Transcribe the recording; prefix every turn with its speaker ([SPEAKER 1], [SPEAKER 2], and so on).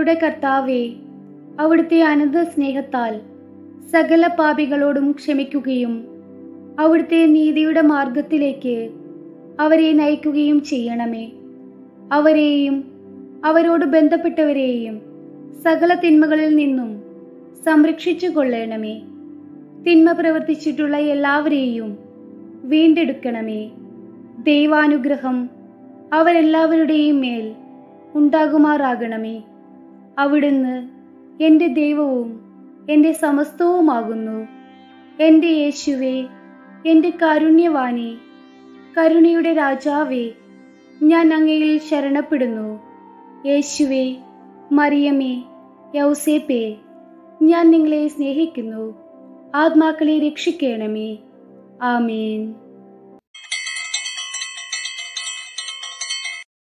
[SPEAKER 1] ഞങ്ങളുടെ കർത്താവെ അവിടുത്തെ അനന്ത സ്നേഹത്താൽ സകല പാപികളോടും ക്ഷമിക്കുകയും അവിടുത്തെ നീതിയുടെ മാർഗത്തിലേക്ക് അവരെ നയിക്കുകയും ചെയ്യണമേ അവരെയും അവരോട് ബന്ധപ്പെട്ടവരെയും സകല തിന്മകളിൽ നിന്നും സംരക്ഷിച്ചു കൊള്ളണമേ തിന്മ പ്രവർത്തിച്ചിട്ടുള്ള എല്ലാവരെയും വീണ്ടെടുക്കണമേ ദൈവാനുഗ്രഹം അവരെല്ലാവരുടെയും മേൽ ഉണ്ടാകുമാറാകണമേ അവിടുന്ന് എൻ്റെ ദൈവവും എൻ്റെ സമസ്തവുമാകുന്നു എൻ്റെ യേശുവേ എൻ്റെ കാരുണ്യവാനെ കരുണയുടെ രാജാവേ ഞാൻ അങ്ങയിൽ ശരണപ്പെടുന്നു യേശുവേ മറിയമേ യൗസേപ്പേ ഞാൻ നിങ്ങളെ സ്നേഹിക്കുന്നു ആത്മാക്കളെ രക്ഷിക്കണമേ ആമേൻ